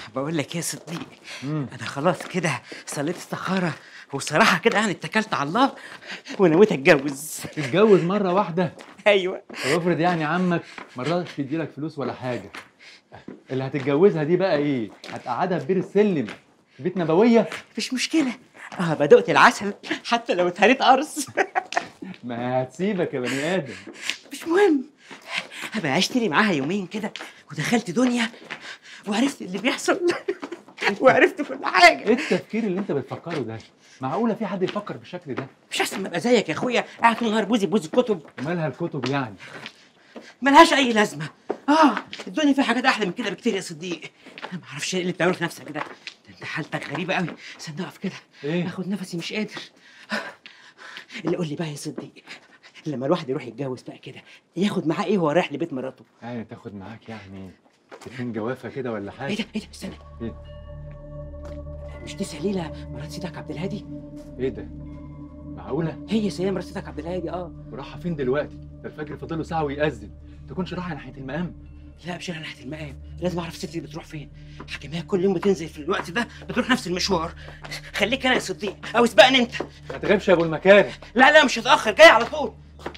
بقول لك ايه يا صديق مم. انا خلاص كده صليت استخاره وصراحه كده يعني اتكلت على الله ونويت اتجوز تتجوز مرة واحدة ايوه طب افرض يعني عمك ما رضاش يديلك فلوس ولا حاجة اللي هتتجوزها دي بقى ايه؟ هتقعدها في بير السلم في بيت نبوية؟ مش مشكله اه بدقت العسل حتى لو اتهريت قرص ما هتسيبك يا بني آدم مش مهم هبقى عشت لي معاها يومين كده ودخلت دنيا وعرفت اللي بيحصل وعرفت كل حاجه ايه التفكير اللي انت بتفكره ده؟ معقولة في حد يفكر بالشكل ده؟ مش احسن ما ابقى زيك يا اخويا قاعد طول النهار بوزي بوزي الكتب مالها الكتب يعني؟ ملهاش اي لازمه اه الدنيا فيها حاجات احلى من كده بكتير يا صديق انا ما اعرفش ايه اللي بتعمله في نفسك ده ده انت حالتك غريبه قوي استنى اقف كده ايه؟ اخد نفسي مش قادر اللي قول لي بقى يا صديق لما الواحد يروح يتجوز بقى كده ياخد معاه ايه وهو رايح لبيت مراته يعني تاخد معاك يعني اتنين جوافة كده ولا ايه حاجة؟ ده ايه ده استنى ايه؟ مش دي سليله مرات سيدك عبد الهادي ايه ده؟ معقولة؟ هي سليله مرات سيدك عبد الهادي اه ورايحة فين دلوقتي؟ ده الفجر فاضله ساعة ويأذن تكونش رايحة ناحية المقام لا مش انا ناحيه المقام لازم اعرف ستي بتروح فين حكيمها كل يوم بتنزل في الوقت ده بتروح نفس المشوار خليك انا يا صديق او اسبقني انت ما تغيبش يا ابو المكارم لا لا مش هتاخر جاي على طول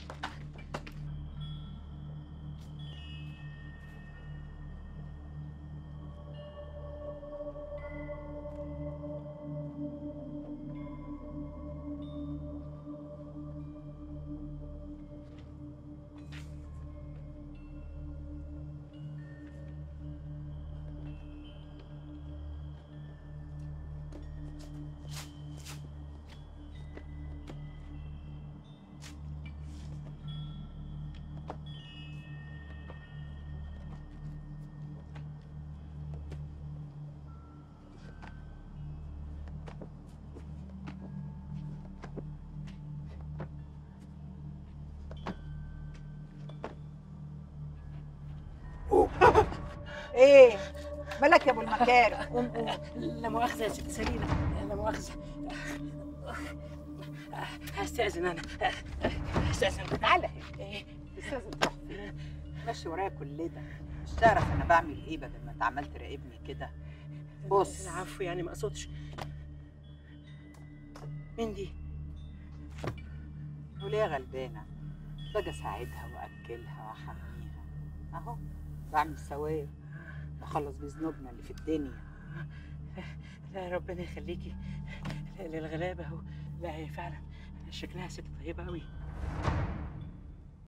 ايه مالك يا ابو المكارم لا مؤاخذه يا ست سليمه لا مؤاخذه هستأذن انا هستأذن تعالى ايه استاذ تروح فين ماشي ورايا كل ده مش تعرف انا بعمل ايه بدل ما انت عمال تراقبني كده بص العفو يعني ما اقصدش مين دي؟ وليه غلبانه باجي اساعدها واكلها واحميها اهو بعمل ثواب بخلص بذنوبنا اللي في الدنيا لا ربنا يخليكي للغلابه اهو لا هي فعلا شكلها ست طيبه قوي